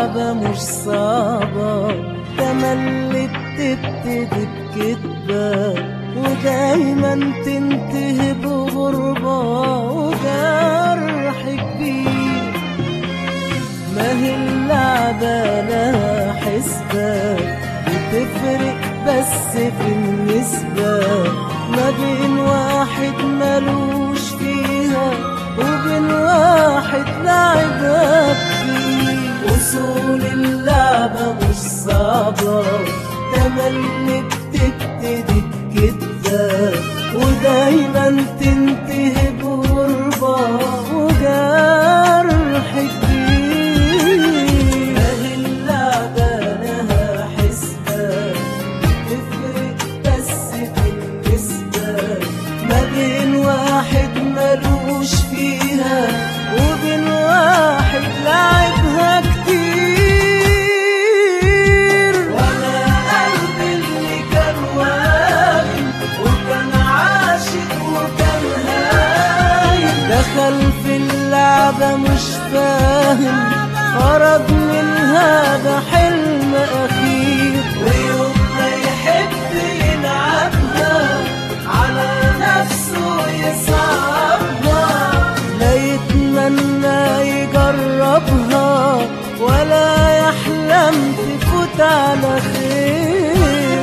اللعبة مش صعبة تملي بتبتدي بكدبة ودايما تنتهي بغربة وجرح كبير ما هي اللعبة لها حسبة بتفرق بس في النسبة ما بين واحد ملوش فيها وبين واحد لعبها كتير وصول اللعبة مش صعبة تملي بتبتدي بكدبة ودايما تنتهي بغربة وجرح كبير أهي اللعبة لها حسبة تفرق بس في النسبة ما بين واحد ملوش فيها وبين واحد لعبها كتير وانا قلبي اللي كان واقف وكان عاشق وكان هايم دخل في اللعبة مش فاهم خرج منها بحلم أخير ويوم ما يحب يلعبها على نفسه يصعبها لا يتمنى يجربها ولا يحلم تفوت على خير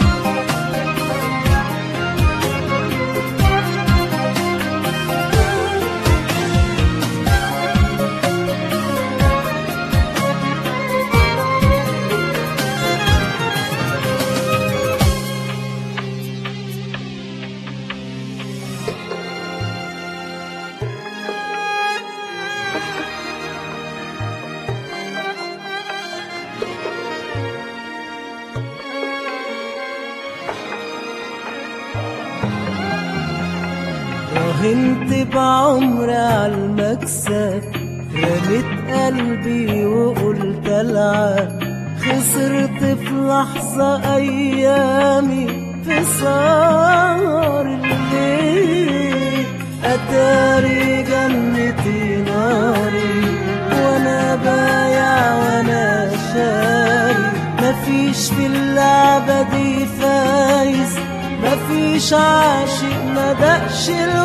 راهنت بعمري على المكسب رميت قلبي وقلت العب خسرت في لحظة أيامي في سهر الليل أتاري جنتي ناري وأنا بايع وأنا شاري مفيش في اللعبة دي فايز مفيش عاشق ما دقش الوقت